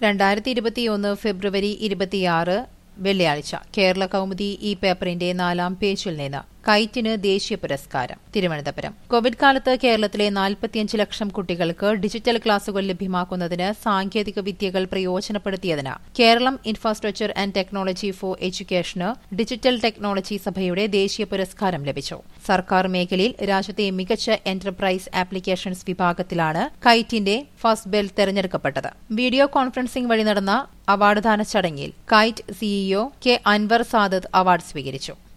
രണ്ടായിരത്തി ഇരുപത്തിയൊന്ന് ഫെബ്രുവരി ഇരുപത്തിയാറ് വെള്ളിയാഴ്ച കേരള കൗമുദി ഈ പേപ്പറിന്റെ നാലാം പേജിൽ നിന്ന് കൈറ്റിന് ദേശീയ പുരസ്കാരം തിരുവനന്തപുരം കോവിഡ് കാലത്ത് കേരളത്തിലെ നാൽപ്പത്തിയഞ്ച് ലക്ഷം കുട്ടികൾക്ക് ഡിജിറ്റൽ ക്ലാസുകൾ ലഭ്യമാക്കുന്നതിന് സാങ്കേതിക വിദ്യകൾ പ്രയോജനപ്പെടുത്തിയതിന് Keralam infrastructure and technology for എഡ്യൂക്കേഷന് ഡിജിറ്റൽ ടെക്നോളജി സഭയുടെ ദേശീയ പുരസ്കാരം ലഭിച്ചു സർക്കാർ മേഖലയിൽ രാജ്യത്തെ മികച്ച എന്റർപ്രൈസ് ആപ്ലിക്കേഷൻസ് വിഭാഗത്തിലാണ് കൈറ്റിന്റെ ഫസ്റ്റ് ബെൽ തെരഞ്ഞെടുക്കപ്പെട്ടത് വീഡിയോ കോൺഫറൻസിംഗ് വഴി നടന്ന അവാർഡ് ദാന ചടങ്ങിൽ KITE CEO K Anwar Sadath award സ്വീകരിച്ചു